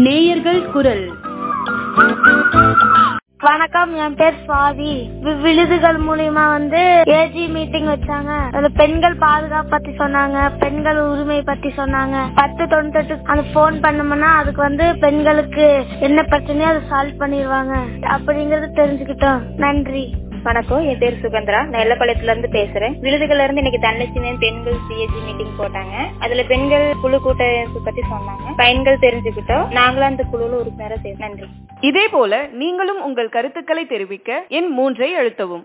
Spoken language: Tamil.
நேயர்கள் குரல் வணக்கம் என் பேர் சுவாதி வி- விழுதுகள் மூலியமா வந்து ஏஜி மீட்டிங் வச்சாங்க அதுல பெண்கள் பாதுகாப்பு பத்தி சொன்னாங்க பெண்கள் உரிமை பத்தி சொன்னாங்க பத்து தொண்ணூத்தெட்டு அந்த போன் பண்ணோம்னா அதுக்கு வந்து பெண்களுக்கு என்ன பிரச்சனையோ அதை சால்வ் பண்ணிடுவாங்க அப்படிங்கறது தெரிஞ்சுக்கிட்டோம் நன்றி வணக்கம் என் பேர் சுகந்திரா நான் எல்லப்பாளையத்துல இருந்து பேசுறேன் விழுதுகள்ல இருந்து இன்னைக்கு தனலட்சுமி பெண்கள் சிஏஜி மீட்டிங் போட்டாங்க அதுல பெண்கள் குழு கூட்டத்தை பத்தி சொன்னாங்க பயன்கள் தெரிஞ்சுக்கிட்டோம் நாங்களும் அந்த குழுல உறுப்பினரா சேர்ந்து நன்றி இதே போல நீங்களும் உங்கள் கருத்துக்களை தெரிவிக்க எண் மூன்றை அழுத்தவும்